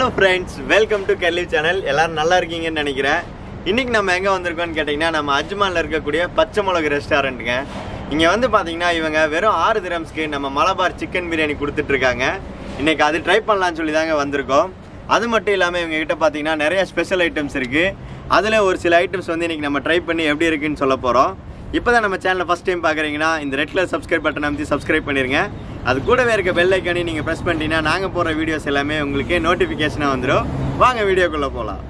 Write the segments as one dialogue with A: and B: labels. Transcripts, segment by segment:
A: Hello friends welcome to curly channel எல்லாரும் நல்லா இருக்கீங்கன்னு நினைக்கிறேன் இன்னைக்கு நம்ம எங்கே வந்திருக்கோம்னு கேட்டிங்கன்னா நம்ம அஜ்மானில் இருக்கக்கூடிய பச்சை மிளகு ரெஸ்டாரண்ட்டுங்க இங்கே வந்து பார்த்தீங்கன்னா இவங்க வெறும் ஆறு திரம்ஸ்க்கு நம்ம மலபார் சிக்கன் பிரியாணி கொடுத்துட்ருக்காங்க இன்னைக்கு அது ட்ரை பண்ணலாம்னு சொல்லி தாங்க வந்திருக்கோம் அது மட்டும் இல்லாமல் இவங்க கிட்ட பார்த்தீங்கன்னா நிறைய ஸ்பெஷல் ஐட்டம்ஸ் இருக்குது அதில் ஒரு சில ஐட்டம்ஸ் வந்து இன்னைக்கு நம்ம ட்ரை பண்ணி எப்படி இருக்குன்னு சொல்ல போகிறோம் இப்போ தான் நம்ம சேனலை ஃபஸ்ட் டைம் பார்க்குறீங்கன்னா இந்த ரெட் கலர் சப்ஸ்கிரைப் பட்டன் அமைத்து சப்ஸ்கிரைப் பண்ணிருங்க அது கூடவே இருக்க பெல் ஐக்கானே நீங்கள் ப்ரெஸ் பண்ணிட்டீங்கன்னா நாங்கள் போடுற வீடியோஸ் எல்லாமே உங்களுக்கு நோட்டிஃபிகேஷனாக வந்துடும் வாங்க வீடியோக்குள்ளே போகலாம்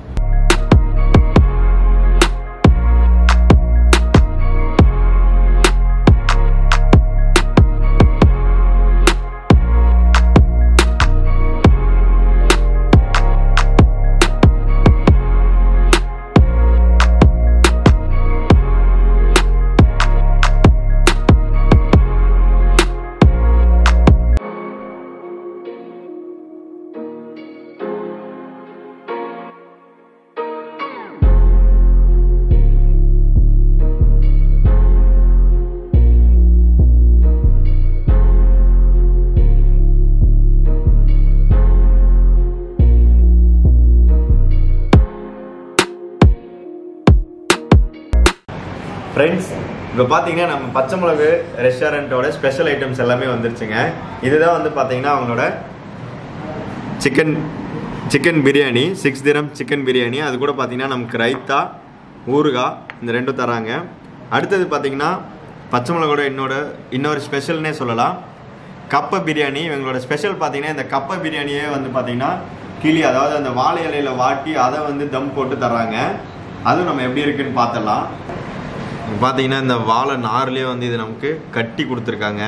A: ஃப்ரெண்ட்ஸ் இப்போ பார்த்தீங்கன்னா நம்ம பச்சை மிளகு ரெஸ்டாரண்ட்டோட ஸ்பெஷல் ஐட்டம்ஸ் எல்லாமே வந்துருச்சுங்க இதுதான் வந்து பார்த்தீங்கன்னா அவங்களோட சிக்கன் சிக்கன் பிரியாணி சிக்ஸ் திரம் சிக்கன் பிரியாணி அது கூட பார்த்தீங்கன்னா நமக்கு ரைத்தா ஊறுகாய் இந்த ரெண்டும் தராங்க அடுத்தது பார்த்தீங்கன்னா பச்சை மிளகோட இன்னோட இன்னொரு ஸ்பெஷல்னே சொல்லலாம் கப்பை பிரியாணி இவங்களோட ஸ்பெஷல் பார்த்தீங்கன்னா இந்த கப்பை பிரியாணியே வந்து பார்த்தீங்கன்னா கிளி அதாவது அந்த வாழை இலையில வாட்டி அதை வந்து தம் போட்டு தராங்க அதுவும் நம்ம எப்படி இருக்குன்னு பார்த்துடலாம் பார்த்தீங்கன்னா இந்த வாழை நார்லேயே வந்து இது நமக்கு கட்டி கொடுத்துருக்காங்க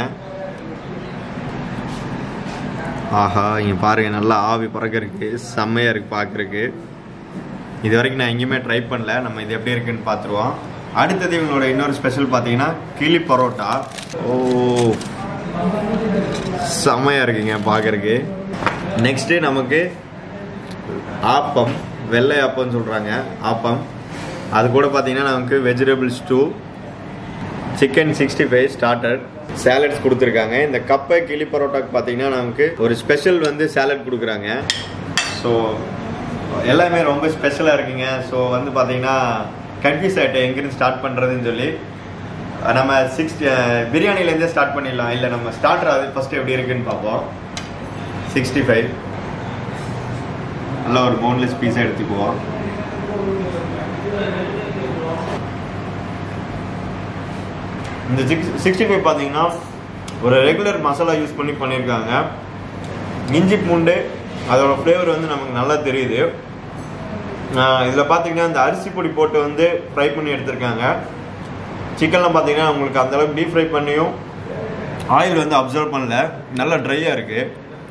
A: ஆஹா இங்கே பாருங்க நல்லா ஆவி பறக்கறதுக்கு செம்மையாக இருக்குது பார்க்குறக்கு இது வரைக்கும் நான் எங்கேயுமே ட்ரை பண்ணல நம்ம இது எப்படி இருக்குன்னு பார்த்துருவோம் அடுத்தது இவங்களோட இன்னொரு ஸ்பெஷல் பார்த்தீங்கன்னா கிளி பரோட்டா ஓ செம்மையாக இருக்குங்க பார்க்குறக்கு நெக்ஸ்ட்டு நமக்கு ஆப்பம் வெள்ளை ஆப்பம்னு சொல்கிறாங்க ஆப்பம் அது கூட பார்த்தீங்கன்னா நமக்கு vegetable stew chicken sixty five starter salads கொடுத்துருக்காங்க இந்த கப்பை கிளி பரோட்டாக்கு பார்த்தீங்கன்னா நமக்கு ஒரு ஸ்பெஷல் வந்து சேலட் கொடுக்குறாங்க ஸோ எல்லாமே ரொம்ப ஸ்பெஷலாக இருக்குங்க ஸோ வந்து பார்த்தீங்கன்னா கன்ஃபியூஸ் ஆகிட்டேன் எங்கேருந்து ஸ்டார்ட் பண்ணுறதுன்னு சொல்லி நம்ம சிக்ஸ்டி பிரியாணிலேருந்தே ஸ்டார்ட் பண்ணிடலாம் இல்லை நம்ம ஸ்டார்டர் அது ஃபஸ்ட்டு எப்படி இருக்குன்னு பார்ப்போம் சிக்ஸ்டி ஃபைவ் நல்லா ஒரு போன்லெஸ் பீஸாக எடுத்துக்குவோம் இந்த சிக்ஸ் சிக்ஸ்டி ஃபைவ் பார்த்தீங்கன்னா ஒரு ரெகுலர் மசாலா யூஸ் பண்ணி பண்ணியிருக்காங்க இஞ்சி பூண்டு அதோட ஃப்ளேவர் வந்து நமக்கு நல்லா தெரியுது இதில் பார்த்தீங்கன்னா இந்த அரிசி பொடி போட்டு வந்து ஃப்ரை பண்ணி எடுத்திருக்காங்க சிக்கன்லாம் பார்த்தீங்கன்னா உங்களுக்கு அந்தளவுக்கு டீப் ஃப்ரை பண்ணியும் ஆயில் வந்து அப்சர்வ் பண்ணல நல்லா ட்ரையாக இருக்குது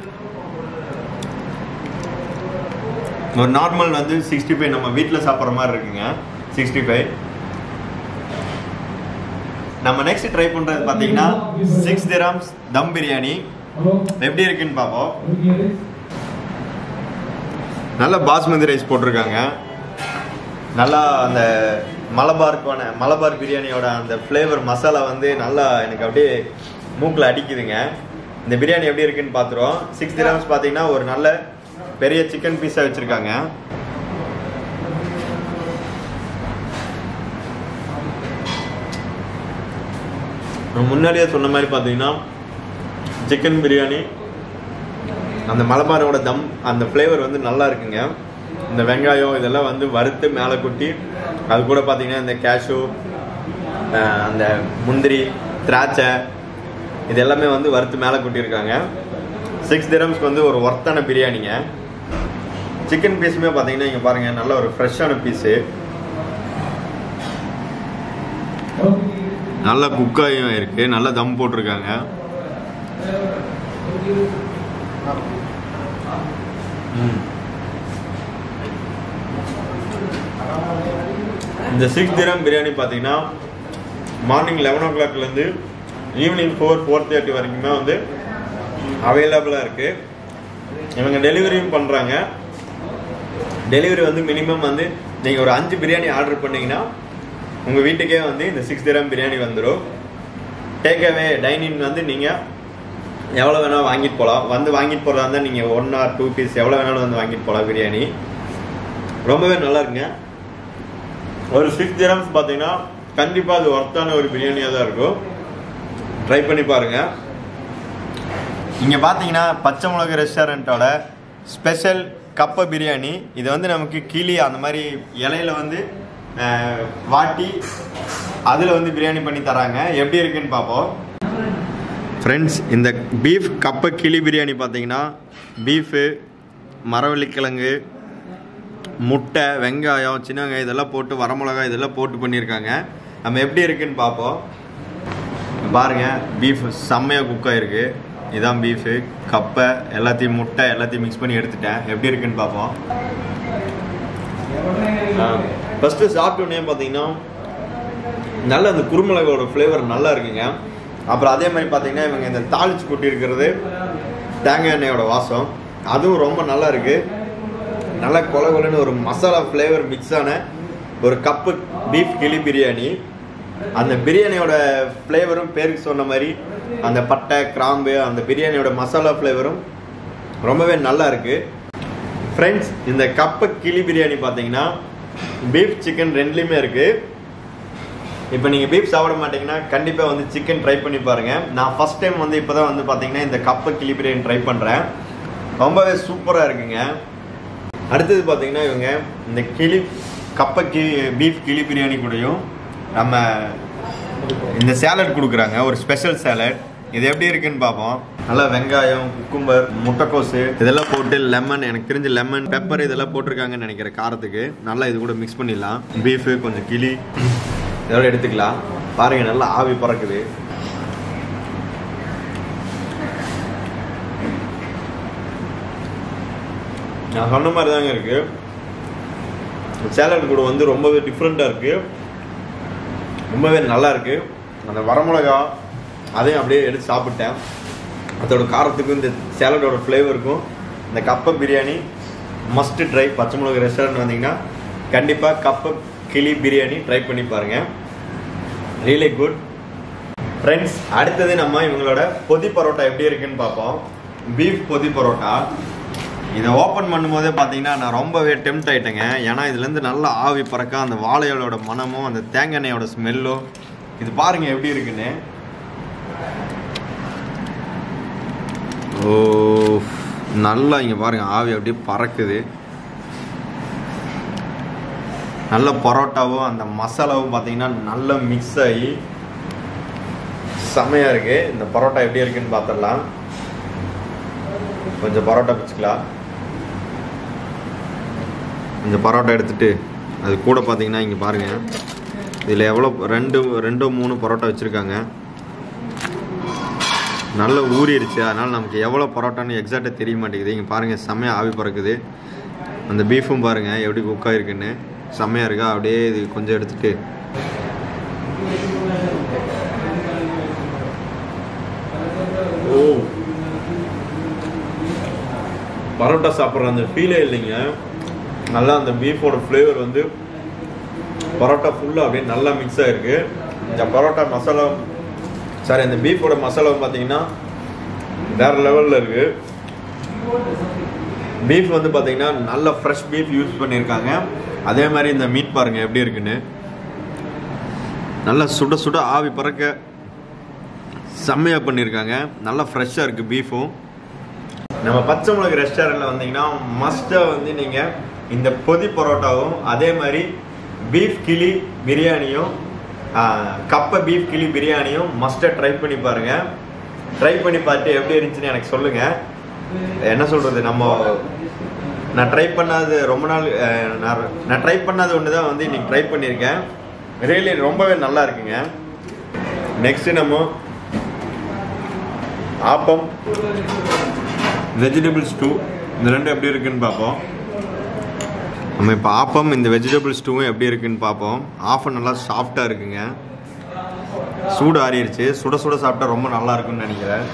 A: ஒரு நார்மல் வந்து சிக்ஸ்டி ஃபைவ் நம்ம வீட்டில் சாப்பிட்ற மாதிரி இருக்குங்க சிக்ஸ்டி ஃபைவ் நம்ம நெக்ஸ்ட் ட்ரை பண்ணுறது பார்த்தீங்கன்னா சிக்ஸ் திராம்ஸ் தம் பிரியாணி எப்படி இருக்குன்னு பார்ப்போம் நல்ல பாஸ்மதி ரைஸ் போட்டிருக்காங்க நல்லா அந்த மலபாருக்கான மலபார் பிரியாணியோட அந்த ஃப்ளேவர் மசாலா வந்து நல்லா எனக்கு அப்படியே மூக்கில் அடிக்குதுங்க இந்த பிரியாணி எப்படி இருக்குன்னு பார்த்துருவோம் சிக்ஸ் திராம்ஸ் பார்த்தீங்கன்னா ஒரு நல்ல பெரிய சிக்கன் பீஸாக வச்சுருக்காங்க நான் முன்னாடியே சொன்ன மாதிரி பார்த்தீங்கன்னா சிக்கன் பிரியாணி அந்த மலபாரோட தம் அந்த ஃப்ளேவர் வந்து நல்லா இருக்குங்க இந்த வெங்காயம் இதெல்லாம் வந்து வறுத்து மேலே கொட்டி அது கூட பார்த்தீங்கன்னா இந்த கேஷு அந்த முந்திரி திராட்சை இது எல்லாமே வந்து வறுத்து மேலே கொட்டியிருக்காங்க சிக்ஸ் திரம்ஸ்க்கு வந்து ஒரு ஒர்த்தான பிரியாணிங்க சிக்கன் பீஸுமே பார்த்தீங்கன்னா இங்கே பாருங்கள் நல்ல ஒரு ஃப்ரெஷ்ஷான பீஸு நல்ல குக்காயும் இருக்கு நல்ல தம் போட்டிருக்காங்க இந்த சிக்ஸ் திரம் பிரியாணி பார்த்தீங்கன்னா மார்னிங் லெவன் ஓ கிளாக்லேருந்து ஈவினிங் ஃபோர் ஃபோர் தேர்ட்டி வரைக்குமே வந்து அவைலபிளாக இருக்குது இவங்க டெலிவரியும் பண்ணுறாங்க டெலிவரி வந்து மினிமம் வந்து நீங்கள் ஒரு அஞ்சு பிரியாணி ஆர்டர் பண்ணிங்கன்னா உங்கள் வீட்டுக்கே வந்து இந்த சிக்ஸ் திரம் பிரியாணி வந்துடும் டேக் அவே டைனிங் வந்து நீங்கள் எவ்வளோ வேணாலும் வாங்கிட்டு போகலாம் வந்து வாங்கிட்டு போகிறதா இருந்தால் நீங்கள் ஒன் ஆர் டூ பீஸ் எவ்வளோ வேணாலும் வந்து வாங்கிட்டு போகலாம் பிரியாணி ரொம்பவே நல்லா இருக்குங்க ஒரு சிக்ஸ் திரம்ஸ் பார்த்தீங்கன்னா கண்டிப்பாக அது ஒர்த்தான ஒரு பிரியாணியாக தான் இருக்கும் ட்ரை பண்ணி பாருங்கள் இங்கே பார்த்தீங்கன்னா பச்சை மிளகு ரெஸ்டாரண்ட்டோட ஸ்பெஷல் கப்ப பிரியாணி இது வந்து நமக்கு கிளி அந்த மாதிரி இலையில வந்து அஹ், வாட்டி அதில் வந்து பிரியாணி பண்ணி தராங்க எப்படி இருக்குன்னு பார்ப்போம் ஃப்ரெண்ட்ஸ் இந்த பீஃப் கப்ப கிளி பிரியாணி பார்த்தீங்கன்னா பீஃபு மரவள்ளிக்கிழங்கு முட்டை வெங்காயம் சின்ன வெங்காயம் இதெல்லாம் போட்டு வரமிளகாய் இதெல்லாம் போட்டு பண்ணியிருக்காங்க நம்ம எப்படி இருக்குன்னு பார்ப்போம் பாருங்க பீஃப் செம்மையாக குக் ஆயிருக்கு இதான் பீஃபு கப்பை எல்லாத்தையும் முட்டை எல்லாத்தையும் மிக்ஸ் பண்ணி எடுத்துட்டேன் எப்படி இருக்குன்னு பார்ப்போம் ஃபஸ்ட்டு சாப்பிட்டோன்னே பார்த்தீங்கன்னா நல்ல அந்த குருமிளகோட ஃப்ளேவர் நல்லா இருக்குங்க அப்புறம் அதே மாதிரி பார்த்தீங்கன்னா இவங்க இந்த தாளிச்சு கொட்டி இருக்கிறது தேங்காய் எண்ணெயோட வாசம் அதுவும் ரொம்ப நல்லா இருக்கு நல்ல கொல கொலன்னு ஒரு மசாலா ஃப்ளேவர் மிக்ஸ் ஆன ஒரு கப்பு பீஃப் கிளி பிரியாணி அந்த பிரியாணியோட ஃப்ளேவரும் பேருக்கு சொன்ன மாதிரி அந்த பட்டை கிராம்பு அந்த பிரியாணியோட மசாலா ஃப்ளேவரும் ரொம்பவே நல்லா இருக்கு ஃப்ரெண்ட்ஸ் இந்த கப்ப கிளி பிரியாணி பார்த்தீங்கன்னா பீஃப் சிக்கன் ரெண்டுலேயுமே இருக்கு இப்போ நீங்கள் பீஃப் சாப்பிட மாட்டீங்கன்னா கண்டிப்பாக வந்து சிக்கன் ட்ரை பண்ணி பாருங்க நான் ஃபர்ஸ்ட் டைம் வந்து இப்போ தான் வந்து பார்த்தீங்கன்னா இந்த கப்ப கிளி பிரியாணி ட்ரை பண்ணுறேன் ரொம்பவே சூப்பராக இருக்குங்க அடுத்தது பார்த்தீங்கன்னா இவங்க இந்த கிளி கப்ப கிளி பீஃப் கிளி பிரியாணி கூடயும் நம்ம இந்த சேலட் கொடுக்குறாங்க ஒரு ஸ்பெஷல் சேலட் இது எப்படி இருக்குன்னு பார்ப்போம் நல்லா வெங்காயம் குக்கும்பர் முட்டைக்கோசு இதெல்லாம் போட்டு லெமன் எனக்கு தெரிஞ்ச லெமன் பெப்பர் இதெல்லாம் போட்டிருக்காங்கன்னு நினைக்கிறேன் காரத்துக்கு நல்லா இது கூட மிக்ஸ் பண்ணிடலாம் பீஃபு கொஞ்சம் கிளி இதோட எடுத்துக்கலாம் பாருங்க நல்லா ஆவி பறக்குது நான் சொன்ன மாதிரி தாங்க இருக்கு சேலட் கூட வந்து ரொம்பவே டிஃப்ரெண்ட்டாக இருக்கு ரொம்பவே நல்லா இருக்கு அந்த வரமிளகா அதையும் அப்படியே எடுத்து சாப்பிட்டேன் அதோட காரத்துக்கும் இந்த சேலடோட ஃப்ளேவருக்கும் இந்த கப்ப பிரியாணி மஸ்ட் ட்ரை பச்சை மிளகு ரெஸ்டாரண்ட் வந்தீங்கன்னா கண்டிப்பாக கப்ப கிளி பிரியாணி ட்ரை பண்ணி பாருங்க ரியலி குட் ஃப்ரெண்ட்ஸ் அடுத்தது நம்ம இவங்களோட பொதி பரோட்டா எப்படி இருக்குன்னு பார்ப்போம் பீஃப் பொதி பரோட்டா இதை ஓப்பன் பண்ணும்போதே பார்த்தீங்கன்னா நான் ரொம்பவே டெம்ட் ஆயிட்டேங்க ஏன்னா இதுலேருந்து நல்லா ஆவி பறக்க அந்த வாழையோட மனமும் அந்த தேங்காய் எண்ணெயோட ஸ்மெல்லும் இது பாருங்க எப்படி இருக்குன்னு ஓ நல்லா இங்கே பாருங்க ஆவி அப்படியே பறக்குது நல்ல பரோட்டாவும் அந்த மசாலாவும் பார்த்தீங்கன்னா நல்லா மிக்ஸ் ஆகி செமையாக இருக்கு இந்த பரோட்டா எப்படி இருக்குன்னு பார்த்துடலாம் கொஞ்சம் பரோட்டா பிச்சுக்கலாம் இந்த பரோட்டா எடுத்துட்டு அது கூட பார்த்தீங்கன்னா இங்கே பாருங்கள் இதில் எவ்வளோ ரெண்டு ரெண்டோ மூணு பரோட்டா வச்சுருக்காங்க நல்ல ஊறிடுச்சு அதனால் நமக்கு எவ்வளோ பரோட்டான்னு எக்ஸாக்டாக தெரிய மாட்டேங்குது இங்கே பாருங்கள் செம்மையாக ஆவி பறக்குது அந்த பீஃபும் பாருங்கள் எப்படி குக் ஆகிருக்குன்னு செம்மையாக இருக்கா அப்படியே இது கொஞ்சம் எடுத்துட்டு ஓ பரோட்டா சாப்பிட்ற அந்த ஃபீலே இல்லைங்க நல்லா அந்த பீஃபோட ஃப்ளேவர் வந்து பரோட்டா ஃபுல்லாக அப்படியே நல்லா மிக்ஸ் ஆகிருக்கு இந்த பரோட்டா மசாலா சாரி அந்த பீஃபோட மசாலாவும் பார்த்தீங்கன்னா வேற லெவலில் இருக்கு பீஃப் வந்து பார்த்தீங்கன்னா நல்ல ஃப்ரெஷ் பீஃப் யூஸ் பண்ணியிருக்காங்க அதே மாதிரி இந்த மீட் பாருங்க எப்படி இருக்குன்னு நல்லா சுட சுட ஆவி பறக்க செம்மையாக பண்ணியிருக்காங்க நல்லா ஃப்ரெஷ்ஷாக இருக்குது பீஃபும் நம்ம பச்சை மிளகு ரெஸ்டாரண்ட்டில் வந்தீங்கன்னா மஸ்ட்டாக வந்து நீங்கள் இந்த பொதி பரோட்டாவும் அதே மாதிரி பீஃப் கிளி பிரியாணியும் கப்பை பீஃப் கிளி பிரியாணியும் மஸ்ட்டாக ட்ரை பண்ணி பாருங்கள் ட்ரை பண்ணி பார்த்துட்டு எப்படி இருந்துச்சுன்னு எனக்கு சொல்லுங்கள் என்ன சொல்கிறது நம்ம நான் ட்ரை பண்ணாது ரொம்ப நாள் அஹ், நான் நான் ட்ரை பண்ணாத ஒன்று தான் வந்து இன்னைக்கு ட்ரை பண்ணியிருக்கேன் ரியலி ரொம்பவே நல்லா இருக்குங்க நெக்ஸ்ட்டு நம்ம ஆப்பம் வெஜிடபிள் ஸ்டூ இந்த ரெண்டும் எப்படி இருக்குன்னு பார்ப்போம் நம்ம இப்போ ஆப்பம் இந்த வெஜிடபிள் ஸ்டூவும் எப்படி இருக்குன்னு பார்ப்போம் ஆஃபம் நல்லா சாஃப்டாக இருக்குங்க சூடு ஆறிடுச்சு சுட சுட சாப்பிட்டா ரொம்ப நல்லா இருக்கும்னு நினைக்கிறேன்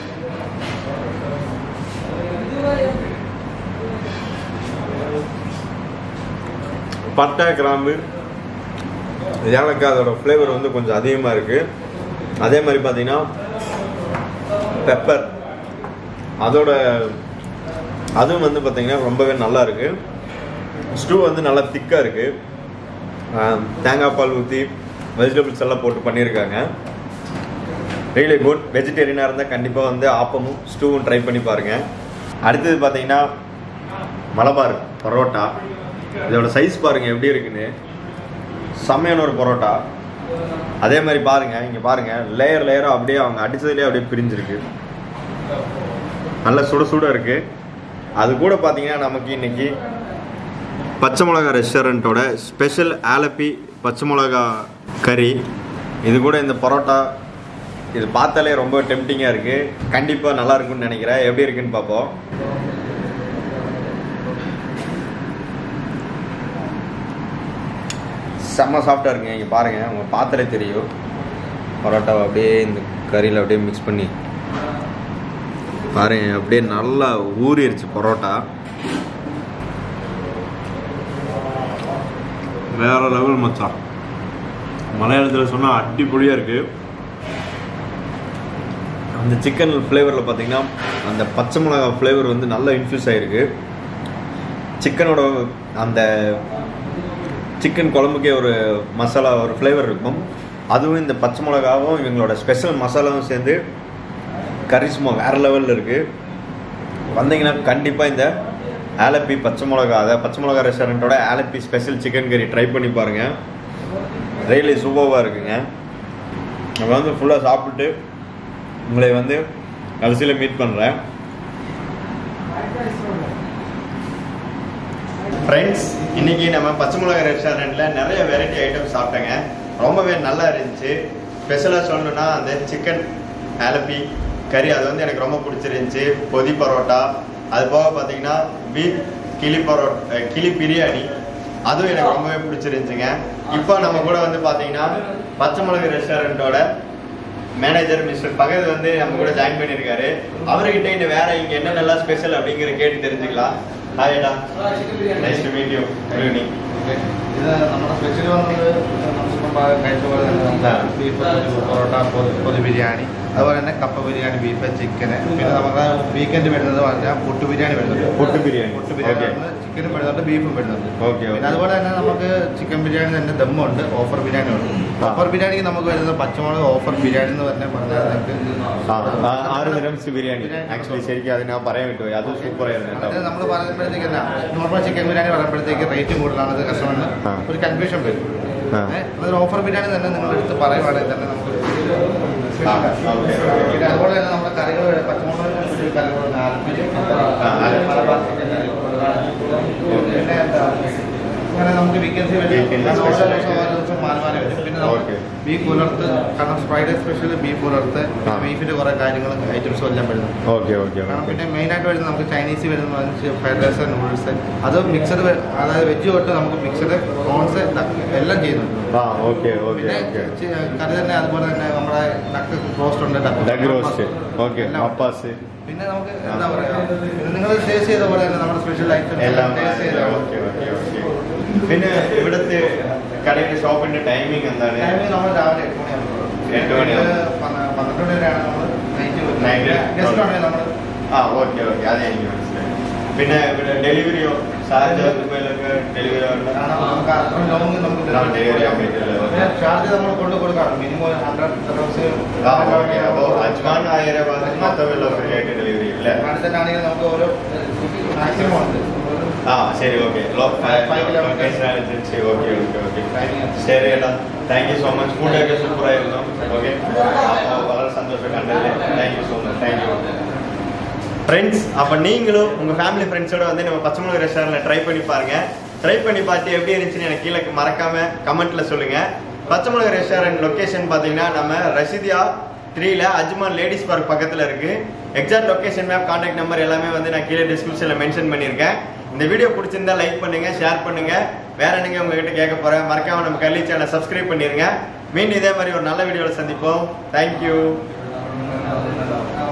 A: பட்டை கிராம்பு ஏலக்காய் அதோட ஃப்ளேவர் வந்து கொஞ்சம் அதிகமாக இருக்குது அதே மாதிரி பார்த்தீங்கன்னா பெப்பர் அதோட அதுவும் வந்து பார்த்தீங்கன்னா ரொம்பவே நல்லா இருக்கு ஸ்டூ வந்து நல்லா திக்காக இருக்கு ஆஹ் தேங்காய் பால் ஊற்றி வெஜிடபிள்ஸ் எல்லாம் போட்டு பண்ணியிருக்காங்க ரியலி குட் வெஜிடேரியனாக இருந்தால் கண்டிப்பாக வந்து ஆப்பமும் ஸ்டூவும் ட்ரை பண்ணி பாருங்கள் அடுத்தது பார்த்தீங்கன்னா மலபார் பரோட்டா இதோட சைஸ் பாருங்கள் எப்படி இருக்குன்னு செம்மையான ஒரு பரோட்டா அதே மாதிரி பாருங்கள் இங்கே பாருங்கள் லேயர் லேயராக அப்படியே அவங்க அடித்ததுலேயே அப்படியே பிரிஞ்சிருக்கு நல்ல சுட சுட இருக்குது அது கூட பார்த்தீங்கன்னா நமக்கு இன்னைக்கு பச்சை மிளகா ரெஸ்டாரண்ட்டோட ஸ்பெஷல் ஆலப்பி பச்சை மிளகா கறி இது கூட இந்த பரோட்டா இது பார்த்தாலே ரொம்ப டெம்டிங்காக இருக்குது கண்டிப்பாக நல்லா இருக்கும்னு நினைக்கிறேன் எப்படி இருக்குன்னு பார்ப்போம் செம்ம சாஃப்டாக இருக்குங்க இங்கே பாருங்கள் உங்கள் பார்த்தாலே தெரியும் பரோட்டாவை அப்படியே இந்த கறியில் அப்படியே மிக்ஸ் பண்ணி பாருங்க அப்படியே நல்லா ஊறிடுச்சு பரோட்டா வேற லெவல் மச்சான் மலையாளத்தில் சொன்னால் அடிப்பொடியாக இருக்கு அந்த சிக்கன் ஃப்ளேவரில் பார்த்தீங்கன்னா அந்த பச்சை மிளகா ஃப்ளேவர் வந்து நல்லா இன்ஃப்யூஸ் ஆகிருக்கு சிக்கனோட அந்த சிக்கன் குழம்புக்கே ஒரு மசாலா ஒரு ஃப்ளேவர் இருக்கும் அதுவும் இந்த பச்சை மிளகாவும் இவங்களோட ஸ்பெஷல் மசாலாவும் சேர்ந்து கறி சும்மா வேறு லெவலில் இருக்குது வந்தீங்கன்னா கண்டிப்பாக இந்த ஆலப்பி பச்சை மிளகா அதாவது பச்சை மிளகா ரெஸ்டாரண்ட்டோட Alleppey special chicken curry try பண்ணி பாருங்கள் ரெயிலி சூப்பராக இருக்குங்க நம்ம வந்து ஃபுல்லாக சாப்பிட்டு உங்களை வந்து கடைசியில் மீட் பண்ணுறேன் ஃப்ரெண்ட்ஸ் இன்னைக்கு நம்ம பச்சை மிளகா ரெஸ்டாரண்ட்டில் நிறைய வெரைட்டி ஐட்டம் சாப்பிட்டேங்க ரொம்பவே நல்லா இருந்துச்சு ஸ்பெஷலாக சொல்லணும்னா அந்த சிக்கன் ஆலப்பி கறி அது வந்து எனக்கு ரொம்ப பிடிச்சிருந்துச்சி பொதி பரோட்டா அது போக பார்த்தீங்கன்னா பீஃப் கிளி பரோட்டா கிளி பிரியாணி அதுவும் எனக்கு ரொம்பவே பிடிச்சிருந்துச்சுங்க இப்போ நம்ம கூட வந்து பார்த்தீங்கன்னா பச்சை மிளகு ரெஸ்டாரண்ட்டோட மேனேஜர் மிஸ்டர் பகத் வந்து நம்ம கூட ஜாயின் பண்ணியிருக்காரு அவர்கிட்ட இன்னும் வேற இங்க என்னென்னலாம் ஸ்பெஷல் அப்படிங்கிற கேட்டு தெரிஞ்சுக்கலாம் ஹாய்டா nice to meet you good evening
B: ഇത് നമ്മുടെ സ്പെഷ്യൽ വന്നത് നമുക്കിപ്പം കഴിച്ച പോലെ തന്നെ
A: ആ.
B: നമുക്ക് ബീഫ് പൊറോട്ട പൊതി പൊതി ബിരിയാണി അതുപോലെ തന്നെ കപ്പ ബിരിയാണി ബീഫ് ചിക്കന് പിന്നെ നമുക്ക് വീക്കെൻഡ് വരുന്നത് പറഞ്ഞാൽ പുട്ട് ബിരിയാണി വരുന്നുണ്ട്
A: പുട്ട് ബിരിയാണി
B: പുട്ട്
A: ഓക്കെ
B: ബിരിയാണി ചിക്കനും വരുന്നുണ്ട് ബീഫും വരുന്നുണ്ട്
A: ഓക്കെ
B: പിന്നെ അതുപോലെ തന്നെ നമുക്ക് ചിക്കൻ ബിരിയാണി തന്നെ ദമ്മുണ്ട് ഓഫർ ബിരിയാണി ഉണ്ട്
A: ആ.
B: ഓഫർ ബിരിയാണിക്ക് നമുക്ക് വരുന്നത് പച്ചമുളക് ഓഫർ ബിരിയാണി എന്ന് തന്നെ പറഞ്ഞാൽ നിങ്ങൾക്ക്
A: ആറ് ദിനംസ് ബിരിയാണി ആക്ച്വലി ശരിക്കും അത് ഞാൻ പറയാൻ വിട്ടുപോയി അത് സൂപ്പർ ആയിരുന്നു
B: അത്
A: കേട്ടോ
B: നമ്മൾ പറയുമ്പോഴത്തേക്ക് എന്നാ നോർമൽ ചിക്കൻ ബിരിയാണി പറയുമ്പോഴത്തേക്ക് റേറ്റ് കൂടുതലാണ് അത് കസ്റ്റമറിന്
A: ആ.
B: ഒരു കൺഫ്യൂഷൻ വരും
A: ആ.
B: ഏ, അതൊരു ഓഫർ ബിരിയാണി തന്നെ നിങ്ങൾ എടുത്ത് പറയുവാണെങ്കിൽ തന്നെ നമുക്ക്
A: ആ, ഓക്കേ, ഓക്കേ.
B: പിന്നെ അതുപോലെ തന്നെ നമ്മുടെ കറികൾ പച്ചമുളക് ഒരു കറികൾ ആലപ്പി
A: ആ, ആലപ്പി.
B: മലബാർ ചിക്കൻ കറി, പിന്നെ എന്താ അങ്ങനെ നമുക്ക് വീക്കെൻഡ്സ്
A: Weekend
B: ഓരോ
A: special
B: ദിവസം ഓരോ ദിവസം മാറി മാറി വരും പിന്നെ നമുക്ക്
A: ഓക്കേ.
B: ബീഫ് പുലർത്ത് കാരണം ഫ്രൈഡേ സ്പെഷ്യൽ ബീഫ് പുലർത്ത്
A: ആ.
B: ബീഫിന്റെ കുറെ കാര്യങ്ങളും ഐറ്റംസും എല്ലാം വരുന്നുണ്ട്
A: ഓക്കെ ഓക്കെ
B: കാരണം
A: ഓക്കെ
B: പിന്നെ മെയിൻ ആയിട്ട് വരുന്നത് നമുക്ക് ചൈനീസ് വരുന്ന ഫ്രൈഡ് റൈസ് നൂഡിൽസ് അത് മിക്സഡ് അതായത് വെജ് തൊട്ട് നമുക്ക് മിക്സഡ് പ്രോൺസ് എല്ലാം ചെയ്യുന്നുണ്ട്
A: ആ ഓക്കെ ഓക്കെ
B: പിന്നെ
A: ഓക്കെ
B: ചി- കറി തന്നെ അതുപോലെ തന്നെ നമ്മുടെ ഡക്ക് റോസ്റ്റ് ഉണ്ട്
A: ഡഗ് റോസ്റ്റ് ഓക്കെ
B: എല്ലാം ഉണ്ട്.
A: മപ്പാസ്
B: പിന്നെ നമുക്ക് എന്താ പറയാ പിന്നെ നിങ്ങൾ ടേസ്റ്റ് ചെയ്ത പോലെ തന്നെ നമ്മുടെ സ്പെഷ്യൽ ഐറ്റംസ്
A: എല്ലാം
B: ടേസ്റ്റ് ചെയ്താണ്
A: ഓക്കെ ഓക്കെ ഓക്കെ പിന്നെ ഇവിടുത്തെ കടയുടെ ഷോപ്പിന്റെ ടൈമിംഗ് എന്താണ്
B: ടൈമിംഗ് നമ്മൾ രാവിലെ എട്ട് മണിയാകുമ്പോൾ
A: എട്ട് മണിയാകുമ്പോൾ.
B: പന്ത്രണ്ട് മണി വരെയാണ് നമ്മൾ
A: Night.
B: നൈറ്റ് ഗസ്റ്റ് ആണെങ്കിൽ നമ്മൾ
A: ആ ഓക്കെ ഓക്കെ അത് എനിക്ക് മനസ്സിലായി പിന്നെ ഇവിടെ ഡെലിവറിയോ സാറിന്റെ ദുബൈയിലൊക്കെ ഡെലിവറി
B: കാരണം നമുക്ക് അത്ര ലോങ് നമുക്ക്
A: ആ, delivery ചെയ്യാൻ പറ്റില്ല.
B: പിന്നെ ചാർജ് നമ്മൾ കൊണ്ട് കൊടുക്കണം മിനിമം ഹൺഡ്രഡ്
A: ആ ഓക്കെ അപ്പോൾ അജ്മാൻ ഹൈദരാബാദ് മൊത്തമെല്ലാം ഫ്രീ ആയിട്ട് ഡെലിവറി ചെയ്യും അല്ലേ
B: ആണെങ്കിൽ നമുക്ക് ഓരോ മാക്സിമം ഉണ്ട്
A: ആ ശരി okay
B: Five kilometers.
A: Okay okay okay
B: Timing.
A: ശരി ഏട്ടാ താങ്ക് യു സോ മച്ച് ഫുഡൊക്കെ സൂപ്പർ ആയിരുന്നു ഓക്കെ അപ്പോൾ വളരെ സന്തോഷം കണ്ടല്ലേ thank you so much thank you friends அப்போ நீங்களும் உங்கள் ஃபேமிலி ஃப்ரெண்ட்ஸோட வந்து நம்ம பச்சை மிளகு ரெஸ்டாரண்ட்டில் ட்ரை பண்ணி பாருங்க ட்ரை பண்ணி பார்த்து எப்படி இருந்துச்சுன்னு எனக்கு கீழே மறக்காம கமெண்ட்ல சொல்லுங்க பச்சை மிளகு ரெஸ்டாரண்ட் லொக்கேஷன் பார்த்தீங்கன்னா நம்ம ரசிதியா த்ரீல அஜ்மான் லேடிஸ் பார்க் பக்கத்தில் இருக்கு exact location map contact number எல்லாமே வந்து நான் கீழே டிஸ்கிரிப்ஷனில் மென்ஷன் பண்ணியிருக்கேன் இந்த வீடியோ பிடிச்சிருந்தா லைக் பண்ணுங்க ஷேர் பண்ணுங்க வேற என்னங்க உங்ககிட்ட கேட்க போறேன் மறக்காம நம்ம கல்வி சேனலை சப்ஸ்கிரைப் பண்ணிருங்க மீண்டும் இதே மாதிரி ஒரு நல்ல வீடியோவில் சந்திப்போம் தேங்க்யூ